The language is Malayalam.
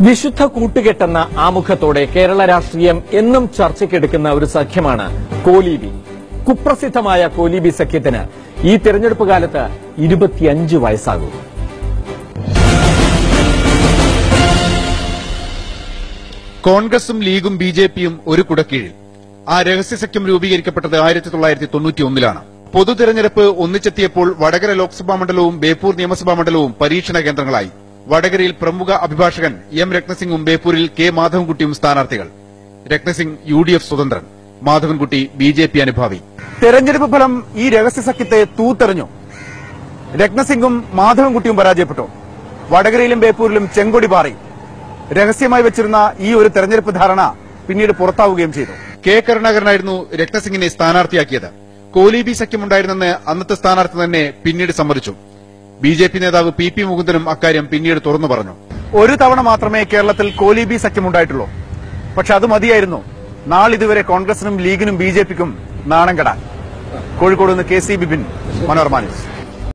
വിശുദ്ധ കൂട്ടുകെട്ടെന്ന ആമുഖത്തോടെ കേരള രാഷ്ട്രീയം എന്നും ചർച്ചയ്ക്കെടുക്കുന്ന ഒരു സഖ്യമാണ് കോലീബി കുപ്രസിദ്ധമായ കോലീബി സഖ്യത്തിന് ഈ തെരഞ്ഞെടുപ്പ് കാലത്ത് ഇരുപത്തിയഞ്ച് വയസ്സാകും കോൺഗ്രസും ലീഗും ബി ജെ പിയും ഒരു കുടക്കീഴിൽ ആ രഹസ്യസഖ്യം രൂപീകരിക്കപ്പെട്ടത് ആയിരത്തി തൊള്ളായിരത്തി തൊണ്ണൂറ്റി ഒന്നിലാണ് പൊതു തെരഞ്ഞെടുപ്പ് ഒന്നിച്ചെത്തിയപ്പോൾ വടകര ലോക്സഭാ മണ്ഡലവും ബേപ്പൂർ നിയമസഭാ മണ്ഡലവും പരീക്ഷണ കേന്ദ്രങ്ങളായി വടകരയിൽ പ്രമുഖ അഭിഭാഷകൻ എം രത്നസിംഗും ബേപ്പൂരിൽ കെ മാധവൻകുട്ടിയും സ്ഥാനാർത്ഥികൾ രത്നസിംഗ് യു ഡി എഫ് സ്വതന്ത്രൻ മാധവൻകുട്ടി ബി ജെ പി അനുഭാവി തെരഞ്ഞെടുപ്പ് ഫലം ഈ രഹസ്യസഖ്യത്തെ തൂത്തെറിഞ്ഞു രത്നസിംഗും മാധവൻകുട്ടിയും പരാജയപ്പെട്ടു വടകരയിലും ബേപ്പൂരിലും ചെങ്കൊടി പാറി രഹസ്യമായി വെച്ചിരുന്ന ഈ ഒരു തെരഞ്ഞെടുപ്പ് ധാരണ പിന്നീട് പുറത്താവുകയും ചെയ്തു കെ കരുണാകരനായിരുന്നു രത്നസിംഗിനെ സ്ഥാനാർത്ഥിയാക്കിയത് കോലീബി സഖ്യമുണ്ടായിരുന്നെന്ന് അന്നത്തെ സ്ഥാനാർത്ഥി തന്നെ പിന്നീട് സമ്മതിച്ചു ബി ജെ പി നേതാവ് പി പി മുകുന്ദനും അക്കാര്യം പിന്നീട് തുറന്നു പറഞ്ഞു ഒരു തവണ മാത്രമേ കേരളത്തിൽ കോലീബി സഖ്യമുണ്ടായിട്ടുള്ളൂ പക്ഷെ അത് മതിയായിരുന്നു നാളിതുവരെ കോൺഗ്രസിനും ലീഗിനും ബി ജെ പിക്കും നാണം കെടാൻ കോഴിക്കോട് നിന്ന് K C Bipin Manorama news